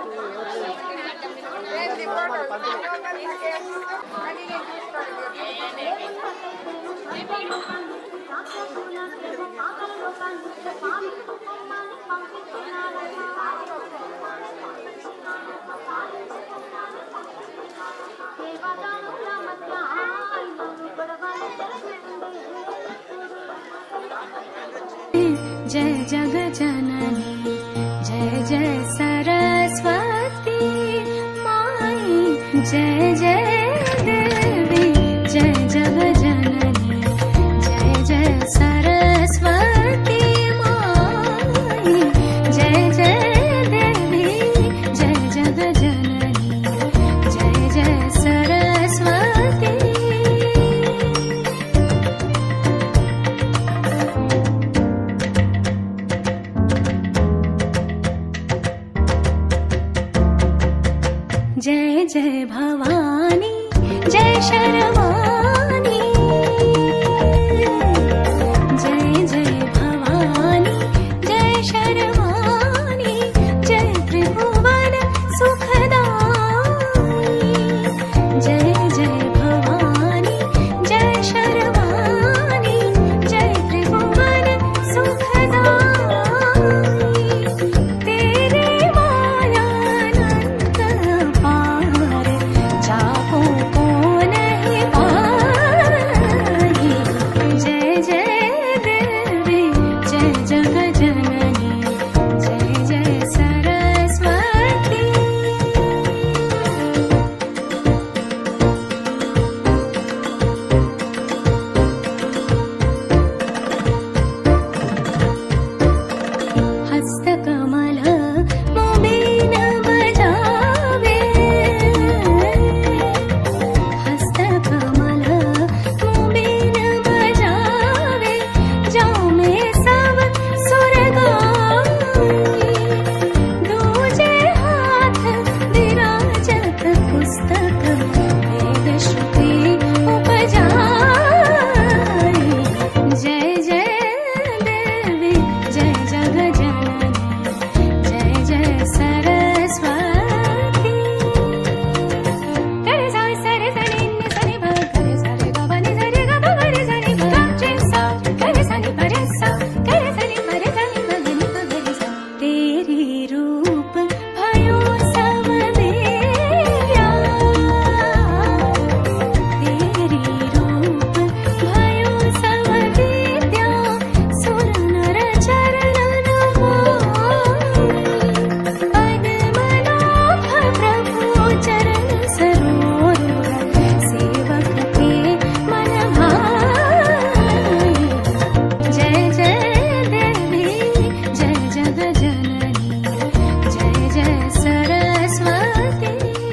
जय जग जननी जय जय सरस्वती माई जय जय देवी जय जग जननी जय जय सरस्वती माई जय जय देवी जय जग जननी जय जय सरस्वती जय जय भवानी जय शर्वाणी जय जय भवानी जय शर्वाणी जय त्रिभुवन सुखदाई जय जय भवानी जय शर्वाणी जय त्रिभुवन सुखदाई तेरे मायानंद पार जाको को नहीं पाई जय जय देवी जय जग जननी जय जय सरस्वती हस्तकमल मोबीन बजावे हस्तकमल मोबीन बजावे जाओ में सब सुर गाई दूजे हाथ विराजत पुस्तक वेद श्रुति उपजाई जय जय देवी जय जग जननी जय जय सरस्वती करे साई सरे सनि नि सनि भ करे सरे ग ब नि सरे ग ब ग रे सनि भ चे सा करे सनि परे सा करे सनि परे सनि भ ग नि प ग रे सा तेरी रूप भयो सब देया तेरी रूप भयो सब विद्या सुर नर चरण पद्मनाभ प्रभु चरण सरोवर सेवक के मन भाई जय जय देवी जय जग जननी जय जय सरस्वती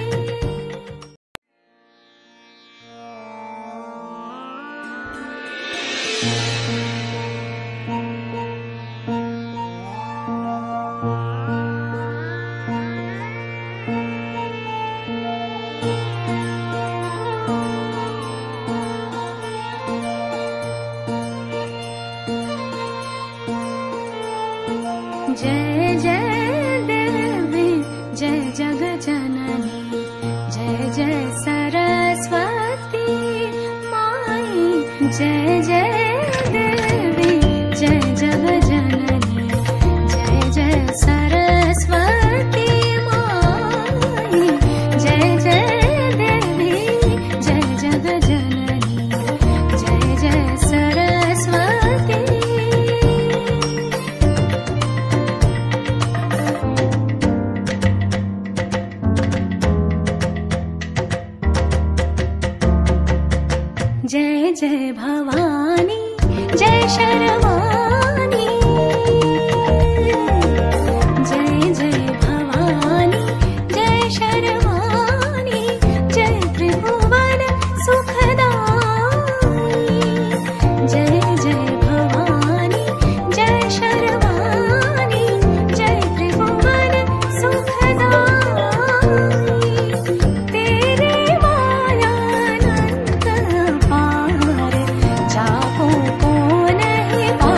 जय जय देवी जय जग जननी जय जय सरस्वती माई जय जय देवी जय जग जननी जय जय सरस्वती माई जय जय देवी जय जग जननी जय जय सरस्वती जय जय भवानी जय शर्वाणी जय जय भवानी जय शर्वाणी जय त्रिभुवन सुखदाई जय जय भवानी जय शर्वाणी जय त्रिभुवन सुखदाई तेरे मायानंद पार जाको को नहीं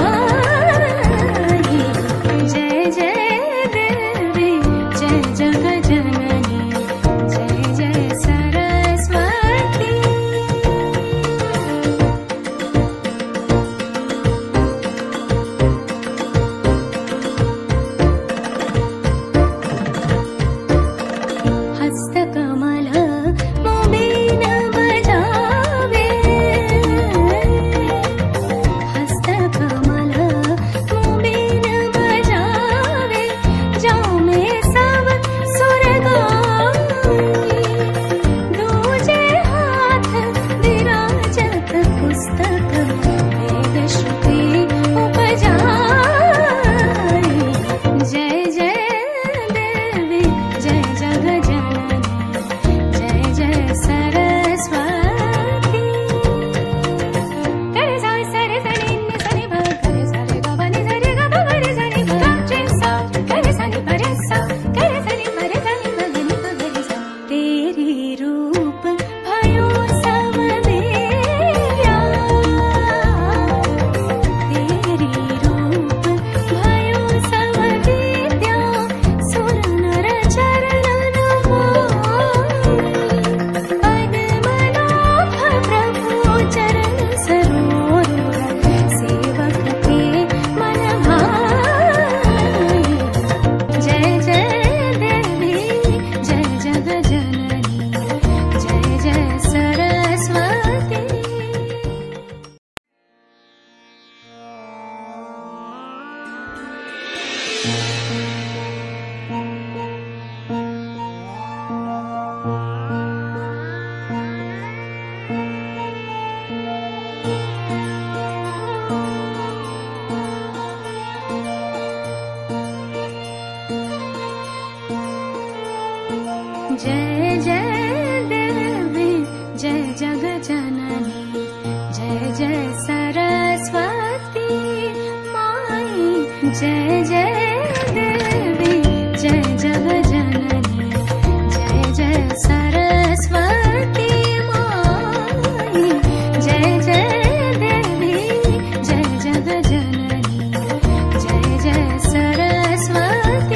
जय जय देवी जय जग जननी जय जय सरस्वती माई जय जय देवी जय जग जननी जय जय सरस्वती माई जय जय देवी जय जग जननी जय जय सरस्वती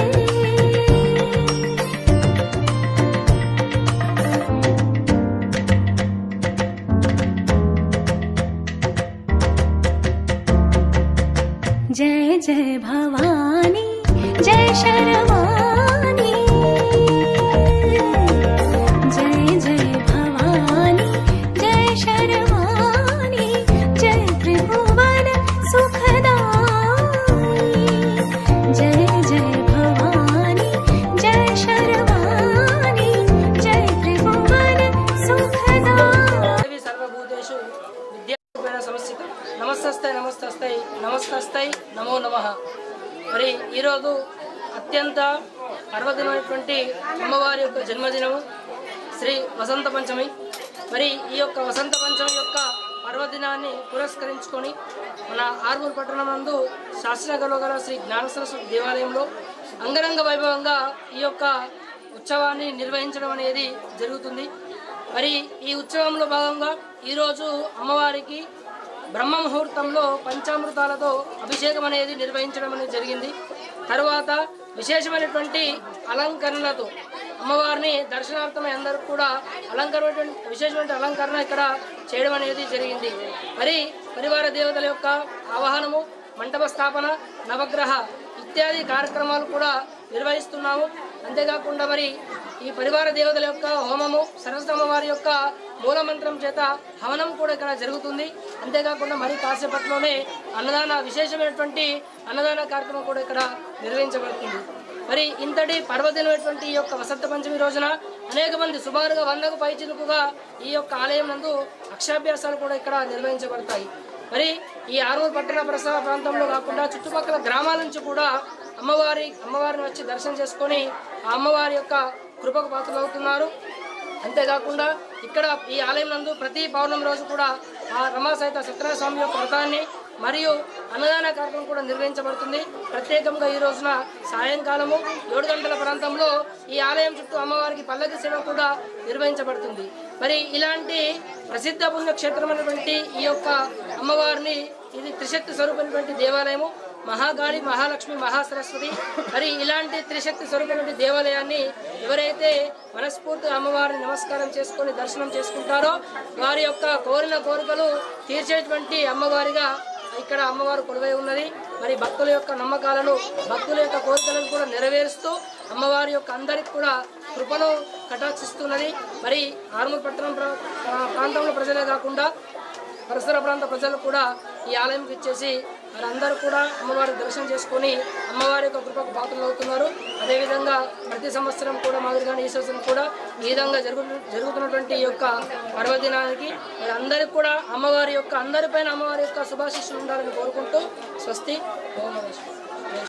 जय जय भवानी जय शर्वाणी जय जय भवानी जय शर्वाणी जय त्रिभुवन सुखदाई जय जय भवानी जय शर्वाणी जय त्रिभुवन सुखदाई దేవి సర్వభూతేషు విద్యారూపేణ సమస్థిత నమస్తస్తై నమస్తస్తై నమస్తస్తై నమో నమ మరి ఈరోజు అత్యంత పర్వదినమైనటువంటి అమ్మవారి యొక్క జన్మదినము శ్రీ వసంత పంచమి మరి ఈ యొక్క వసంత పంచమి యొక్క పర్వదినాన్ని పురస్కరించుకొని మన ఆర్మూర్ పట్టణం నందు శాస్త్రనగర్లో గల శ్రీ జ్ఞాన సరస్వతి దేవాలయంలో అంగరంగ వైభవంగా ఈ యొక్క ఉత్సవాన్ని నిర్వహించడం అనేది జరుగుతుంది మరి ఈ ఉత్సవంలో భాగంగా ఈరోజు అమ్మవారికి బ్రహ్మ ముహూర్తంలో పంచామృతాలతో అభిషేకం అనేది నిర్వహించడం అనేది జరిగింది తర్వాత విశేషమైనటువంటి అలంకరణలతో అమ్మవారిని దర్శనార్థమై అందరూ కూడా అలంకరణ విశేషమైన అలంకరణ ఇక్కడ చేయడం అనేది జరిగింది మరి పరివార దేవతల యొక్క ఆవాహనము మంటప స్థాపన నవగ్రహ ఇత్యాది కార్యక్రమాలు కూడా నిర్వహిస్తున్నాము అంతేకాకుండా మరి ఈ పరివార దేవతల యొక్క హోమము సరస్వతమ్మ వారి యొక్క మూలమంత్రం చేత హవనం కూడా ఇక్కడ జరుగుతుంది అంతేకాకుండా మరి కాసేపట్లోనే అన్నదాన విశేషమైనటువంటి అన్నదాన కార్యక్రమం కూడా ఇక్కడ నిర్వహించబడుతుంది మరి ఇంతటి పర్వదినమైనటువంటి ఈ యొక్క వసంత పంచమి రోజున అనేక మంది సుమారుగా వందకు పైచిలుకుగా ఈ యొక్క ఆలయం నందు అక్షరాభ్యాసాలు కూడా ఇక్కడ నిర్వహించబడతాయి మరి ఈ ఆరూరు పట్టణ ప్రసాద ప్రాంతంలో కాకుండా చుట్టుపక్కల గ్రామాల నుంచి కూడా అమ్మవారి అమ్మవారిని వచ్చి దర్శనం చేసుకొని ఆ అమ్మవారి యొక్క కృపకు పాత్రలు అవుతున్నారు అంతేకాకుండా ఇక్కడ ఈ ఆలయం నందు ప్రతి పౌర్ణమి రోజు కూడా ఆ రమా సహిత సత్యనారాయణ స్వామి యొక్క వ్రతాన్ని మరియు అన్నదాన కార్యక్రమం కూడా నిర్వహించబడుతుంది ప్రత్యేకంగా ఈ రోజున సాయంకాలము ఏడు గంటల ప్రాంతంలో ఈ ఆలయం చుట్టూ అమ్మవారికి పల్లకి సేవ కూడా నిర్వహించబడుతుంది మరి ఇలాంటి ప్రసిద్ధ పుణ్యక్షేత్రమైనటువంటి ఈ యొక్క అమ్మవారిని ఇది త్రిశక్తి స్వరూపమైనటువంటి దేవాలయము మహాగాళి మహాలక్ష్మి మహాసరస్వతి మరి ఇలాంటి త్రిశక్తి స్వరూపమైన దేవాలయాన్ని ఎవరైతే మనస్ఫూర్తిగా అమ్మవారిని నమస్కారం చేసుకొని దర్శనం చేసుకుంటారో వారి యొక్క కోరిన కోరికలు తీర్చేటువంటి అమ్మవారిగా ఇక్కడ అమ్మవారు కొలువై ఉన్నది మరి భక్తుల యొక్క నమ్మకాలను భక్తుల యొక్క కోరికలను కూడా నెరవేరుస్తూ అమ్మవారి యొక్క అందరికి కూడా కృపను కటాక్షిస్తున్నది మరి ఆర్మూర్ పట్టణం ప్రా- ప్రాంతంలో ప్రజలే కాకుండా పరిసర ప్రాంత ప్రజలు కూడా ఈ ఆలయంకి ఇచ్చేసి మరి అందరూ కూడా అమ్మవారి దర్శనం చేసుకొని అమ్మవారి యొక్క కృపకు పాత్రలు అవుతున్నారు అదేవిధంగా ప్రతి సంవత్సరం కూడా మాదిరిగానే ఈ సంవత్సరం కూడా ఈ విధంగా జరుగు జరుగుతున్నటువంటి ఈ యొక్క పర్వదినానికి మరి అందరికి కూడా అమ్మవారి యొక్క అందరిపైన అమ్మవారి యొక్క శుభాశిష్యులు ఉండాలని కోరుకుంటూ స్వస్తి ఓం నమః శివాయ.